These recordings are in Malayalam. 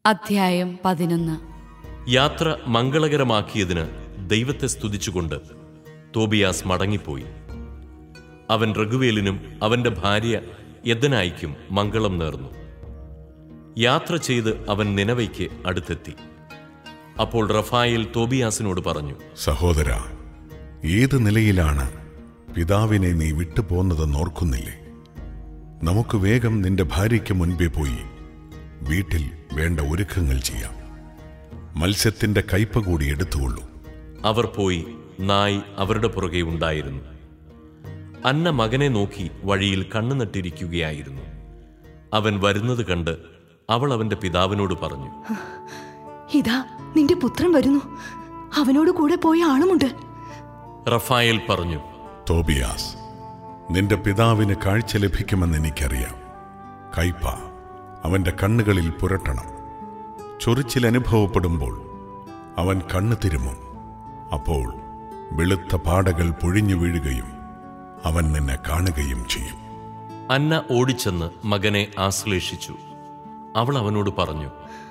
അധ്യായം പതിനൊന്ന് യാത്ര മംഗളകരമാക്കിയതിന് ദൈവത്തെ സ്തുതിച്ചുകൊണ്ട് തോബിയാസ് മടങ്ങിപ്പോയി അവൻ റഘുവേലിനും അവന്റെ ഭാര്യ യദനായിക്കും മംഗളം നേർന്നു യാത്ര ചെയ്ത് അവൻ നിനവയ്ക്ക് അടുത്തെത്തി അപ്പോൾ റഫായേൽ തോബിയാസിനോട് പറഞ്ഞു സഹോദര ഏത് നിലയിലാണ് പിതാവിനെ നീ വിട്ടുപോന്നതെന്ന് ഓർക്കുന്നില്ലേ നമുക്ക് വേഗം നിന്റെ ഭാര്യയ്ക്ക് മുൻപേ പോയി വീട്ടിൽ വേണ്ട ഒരുക്കങ്ങൾ ചെയ്യാം മത്സ്യത്തിന്റെ കയ്പ കൂടി എടുത്തുകൊള്ളൂ അവർ പോയി നായ് അവരുടെ പുറകെ ഉണ്ടായിരുന്നു അന്ന മകനെ നോക്കി വഴിയിൽ കണ്ണു നട്ടിരിക്കുകയായിരുന്നു അവൻ വരുന്നത് കണ്ട് അവൾ അവന്റെ പിതാവിനോട് പറഞ്ഞു ഇതാ നിന്റെ പുത്രൻ വരുന്നു അവനോട് കൂടെ പോയ ആളുമുണ്ട് റഫായേൽ പറഞ്ഞു തോബിയാസ് നിന്റെ പിതാവിന് കാഴ്ച ലഭിക്കുമെന്ന് എനിക്കറിയാം കയ്പ അവന്റെ കണ്ണുകളിൽ പുരട്ടണം ചൊറിച്ചിൽ അനുഭവപ്പെടുമ്പോൾ അവൻ കണ്ണു തിരുമും അപ്പോൾ വെളുത്ത പാടകൾ പൊഴിഞ്ഞു വീഴുകയും അവൻ നിന്നെ കാണുകയും ചെയ്യും അന്ന ഓടിച്ചെന്ന് മകനെ ആശ്ലേഷിച്ചു അവൾ അവനോട് പറഞ്ഞു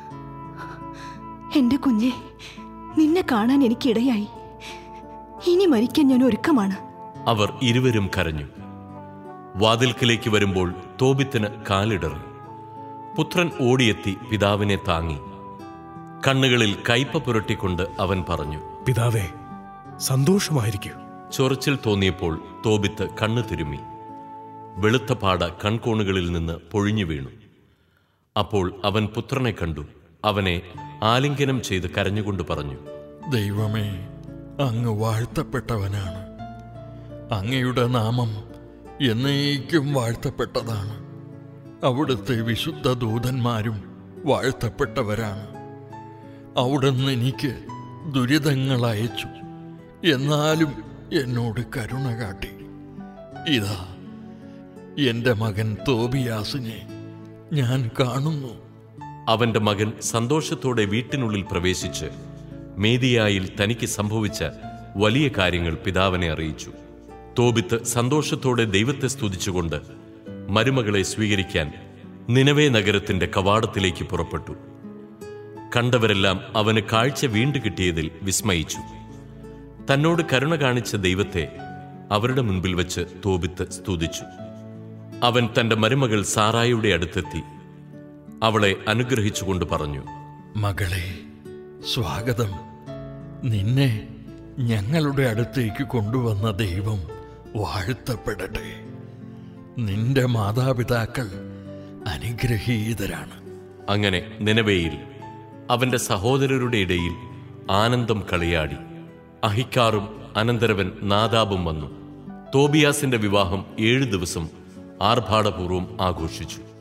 എന്റെ കുഞ്ഞെ നിന്നെ കാണാൻ എനിക്കിടയായി ഇനി മരിക്കാൻ ഞാൻ ഒരുക്കമാണ് അവർ ഇരുവരും കരഞ്ഞു വാതിൽക്കലേക്ക് വരുമ്പോൾ തോബിത്തിന് കാലിടറി പുത്രൻ ഓടിയെത്തി പിതാവിനെ താങ്ങി കണ്ണുകളിൽ കയ്പ പുരട്ടിക്കൊണ്ട് അവൻ പറഞ്ഞു പിതാവേ സന്തോഷമായിരിക്കൂ ചൊറിച്ചിൽ തോന്നിയപ്പോൾ തോബിത്ത് കണ്ണു തിരുമ്മി വെളുത്ത പാട കൺകോണുകളിൽ നിന്ന് പൊഴിഞ്ഞു വീണു അപ്പോൾ അവൻ പുത്രനെ കണ്ടു അവനെ ആലിംഗനം ചെയ്ത് കരഞ്ഞുകൊണ്ട് പറഞ്ഞു ദൈവമേ അങ്ങ് വാഴ്ത്തപ്പെട്ടവനാണ് അങ്ങയുടെ നാമം എന്നേക്കും വാഴ്ത്തപ്പെട്ടതാണ് അവിടുത്തെ വിശുദ്ധ ദൂതന്മാരും വാഴ്ത്തപ്പെട്ടവരാണ് അവിടുന്ന് എനിക്ക് ദുരിതങ്ങൾ അയച്ചു എന്നാലും എന്നോട് കരുണ കാട്ടി ഇതാ എൻ്റെ മകൻ തോബിയാസിനെ ഞാൻ കാണുന്നു അവന്റെ മകൻ സന്തോഷത്തോടെ വീട്ടിനുള്ളിൽ പ്രവേശിച്ച് മേദിയായിൽ തനിക്ക് സംഭവിച്ച വലിയ കാര്യങ്ങൾ പിതാവിനെ അറിയിച്ചു തോബിത്ത് സന്തോഷത്തോടെ ദൈവത്തെ സ്തുതിച്ചുകൊണ്ട് മരുമകളെ സ്വീകരിക്കാൻ നിനവേ നഗരത്തിന്റെ കവാടത്തിലേക്ക് പുറപ്പെട്ടു കണ്ടവരെല്ലാം അവന് കാഴ്ച വീണ്ടു കിട്ടിയതിൽ വിസ്മയിച്ചു തന്നോട് കരുണ കാണിച്ച ദൈവത്തെ അവരുടെ മുൻപിൽ വെച്ച് തോബിത്ത് സ്തുതിച്ചു അവൻ തന്റെ മരുമകൾ സാറായുടെ അടുത്തെത്തി അവളെ അനുഗ്രഹിച്ചുകൊണ്ട് പറഞ്ഞു മകളെ സ്വാഗതം നിന്നെ ഞങ്ങളുടെ അടുത്തേക്ക് കൊണ്ടുവന്ന ദൈവം വാഴ്ത്തപ്പെടട്ടെ നിന്റെ മാതാപിതാക്കൾ അനുഗ്രഹീതരാണ് അങ്ങനെ നിനവയിൽ അവന്റെ സഹോദരരുടെ ഇടയിൽ ആനന്ദം കളിയാടി അഹിക്കാറും അനന്തരവൻ നാദാബും വന്നു തോബിയാസിന്റെ വിവാഹം ഏഴു ദിവസം ആർഭാടപൂർവ്വം ആഘോഷിച്ചു